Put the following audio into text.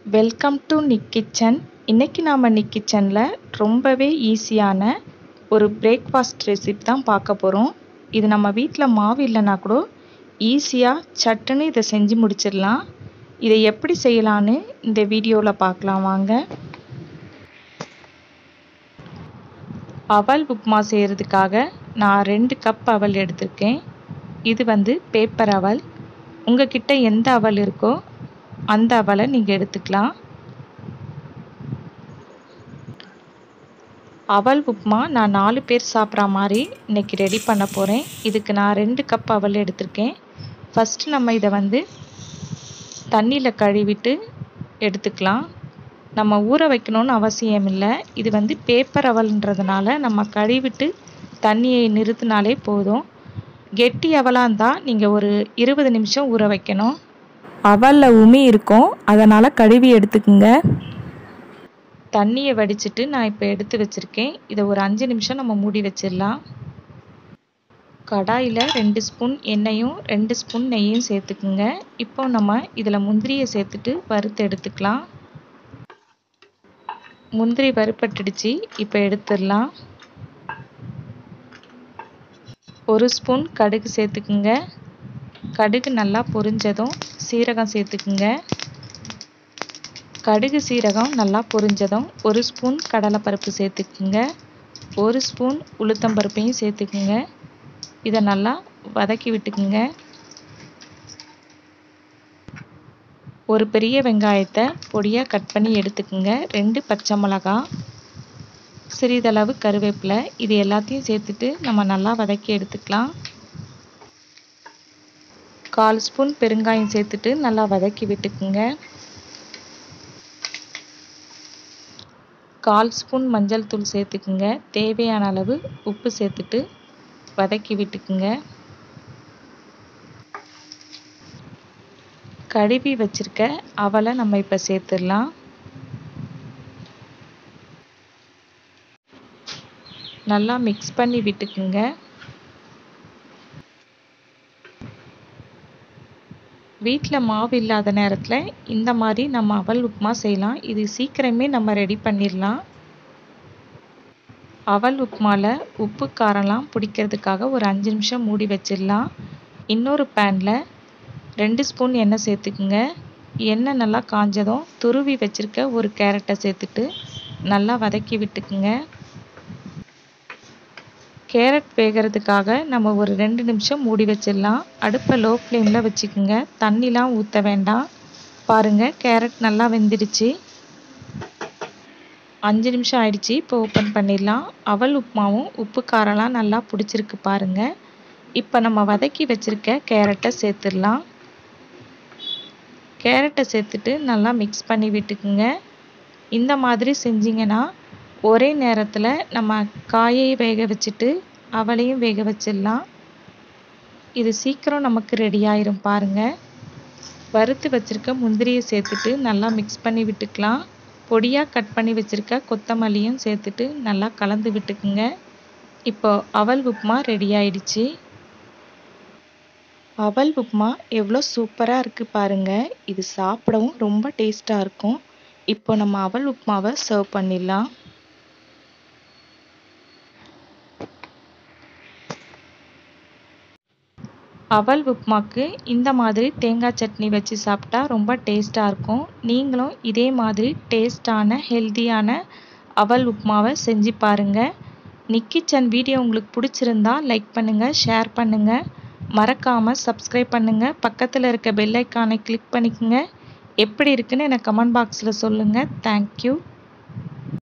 welcome to Nick kitchen இன்றைக்கி நாம் நிக் கிச்சனில் ரொம்பவே ஈஸியான ஒரு பிரேக்ஃபாஸ்ட் ரெசிபி தான் பார்க்க போகிறோம் இது நம்ம வீட்டில் மாவு இல்லைனா கூட ஈஸியாக சட்டுன்னு இதை செஞ்சு முடிச்சிடலாம் இதை எப்படி செய்யலான்னு இந்த வீடியோவில் பார்க்கலாம் வாங்க அவல் உப்புமா செய்கிறதுக்காக நான் ரெண்டு கப் அவல் எடுத்திருக்கேன் இது வந்து பேப்பர் அவல் உங்ககிட்ட எந்த அவல் இருக்கோ அந்த அவலை நீங்கள் எடுத்துக்கலாம் அவல் உப்புமா நான் நாலு பேர் சாப்பிட்ற மாதிரி இன்றைக்கி ரெடி பண்ண போகிறேன் இதுக்கு நான் ரெண்டு கப் அவல் எடுத்திருக்கேன் ஃபஸ்ட்டு நம்ம இதை வந்து தண்ணியில் கழுவிட்டு எடுத்துக்கலாம் நம்ம ஊற வைக்கணும்னு அவசியம் இல்லை இது வந்து பேப்பர் அவல்ன்றதுனால நம்ம கழுவிட்டு தண்ணியை நிறுத்தினாலே போதும் கெட்டி அவலாக இருந்தால் நீங்கள் ஒரு இருபது நிமிஷம் ஊற வைக்கணும் அவலில் உமி இருக்கும் அதனால் கழுவி எடுத்துக்குங்க தண்ணியை வடிச்சிட்டு நான் இப்போ எடுத்து வச்சுருக்கேன் இதை ஒரு அஞ்சு நிமிஷம் நம்ம மூடி வச்சிடலாம் கடாயில் ரெண்டு ஸ்பூன் எண்ணெயும் ரெண்டு ஸ்பூன் நெய்யும் சேர்த்துக்குங்க இப்போ நம்ம இதில் முந்திரியை சேர்த்துட்டு வறுத்து எடுத்துக்கலாம் முந்திரி வறுப்பட்டுடுச்சு இப்போ எடுத்துடலாம் ஒரு ஸ்பூன் கடுகு சேர்த்துக்குங்க கடுகு நல்லா பொரிஞ்சதும் சீரகம் சேர்த்துக்குங்க கடுகு சீரகம் நல்லா பொரிஞ்சதும் ஒரு ஸ்பூன் கடலைப்பருப்பு சேர்த்துக்குங்க ஒரு ஸ்பூன் உளுத்தம்பருப்பையும் சேர்த்துக்குங்க இதை நல்லா வதக்கி விட்டுக்குங்க ஒரு பெரிய வெங்காயத்தை பொடியாக கட் பண்ணி எடுத்துக்குங்க ரெண்டு பச்சை மிளகா சிறிதளவு கருவேப்பிலை இது எல்லாத்தையும் சேர்த்துட்டு நம்ம நல்லா வதக்கி எடுத்துக்கலாம் கால் ஸ்பூன் பெருங்காயம் சேர்த்துட்டு நல்லா வதக்கி விட்டுக்குங்க கால் ஸ்பூன் மஞ்சள் தூள் சேர்த்துக்குங்க தேவையான அளவு உப்பு சேர்த்துட்டு வதக்கி விட்டுக்குங்க கழுவி வச்சிருக்க அவலை நம்ம இப்போ சேர்த்துடலாம் நல்லா மிக்ஸ் பண்ணி விட்டுக்குங்க வீட்டில் மாவு இல்லாத நேரத்தில் இந்த மாதிரி நம்ம அவல் உப்புமா செய்யலாம் இது சீக்கிரமே நம்ம ரெடி பண்ணிடலாம் அவல் உப்புமாவில் உப்பு காரம்லாம் பிடிக்கிறதுக்காக ஒரு அஞ்சு நிமிஷம் மூடி வச்சிடலாம் இன்னொரு பேனில் ரெண்டு ஸ்பூன் எண்ணெய் சேர்த்துக்குங்க எண்ணெய் நல்லா காஞ்சதும் துருவி வச்சுருக்க ஒரு கேரட்டை சேர்த்துட்டு நல்லா வதக்கி விட்டுக்குங்க கேரட் வேகிறதுக்காக நம்ம ஒரு ரெண்டு நிமிஷம் மூடி வச்சிடலாம் அடுப்பை லோ ஃப்ளேமில் வச்சுக்கோங்க தண்ணிலாம் ஊற்ற வேண்டாம் பாருங்கள் கேரட் நல்லா வெந்துடுச்சு அஞ்சு நிமிஷம் ஆயிடுச்சு இப்போ ஓப்பன் பண்ணிடலாம் அவல் உப்புமாவும் உப்பு காரம்லாம் நல்லா பிடிச்சிருக்கு பாருங்கள் இப்போ நம்ம வதக்கி வச்சுருக்க கேரட்டை சேர்த்துடலாம் கேரட்டை சேர்த்துட்டு நல்லா மிக்ஸ் பண்ணி விட்டுக்குங்க இந்த மாதிரி செஞ்சிங்கன்னா ஒரே நேரத்தில் நம்ம காயை வேக வச்சுட்டு அவளையும் வேக வச்சிடலாம் இது சீக்கிரம் நமக்கு ரெடி ஆயிரும் பாருங்கள் வறுத்து வச்சுருக்க முந்திரியை சேர்த்துட்டு நல்லா மிக்ஸ் பண்ணி விட்டுக்கலாம் பொடியாக கட் பண்ணி வச்சுருக்க கொத்தமல்லியும் சேர்த்துட்டு நல்லா கலந்து விட்டுக்குங்க இப்போ அவல் உப்புமா ரெடி ஆயிடுச்சு அவல் உப்புமா எவ்வளோ சூப்பராக இருக்குது பாருங்கள் இது சாப்பிடவும் ரொம்ப டேஸ்ட்டாக இருக்கும் இப்போ நம்ம அவல் உப்புமாவை சர்வ் பண்ணிடலாம் அவல் உப்புமாக்கு இந்த மாதிரி தேங்காய் சட்னி வச்சு சாப்பிட்டா ரொம்ப டேஸ்ட்டாக இருக்கும் நீங்களும் இதே மாதிரி டேஸ்டான ஹெல்த்தியான அவல் உப்புமாவை செஞ்சு பாருங்கள் நிக்கிச்சன் வீடியோ உங்களுக்கு பிடிச்சிருந்தா லைக் பண்ணுங்கள் ஷேர் பண்ணுங்கள் மறக்காமல் சப்ஸ்கிரைப் பண்ணுங்கள் பக்கத்தில் இருக்க பெல் ஐக்கானை கிளிக் பண்ணிக்கோங்க எப்படி இருக்குன்னு எனக்கு கமெண்ட் பாக்ஸில் சொல்லுங்கள் தேங்க்யூ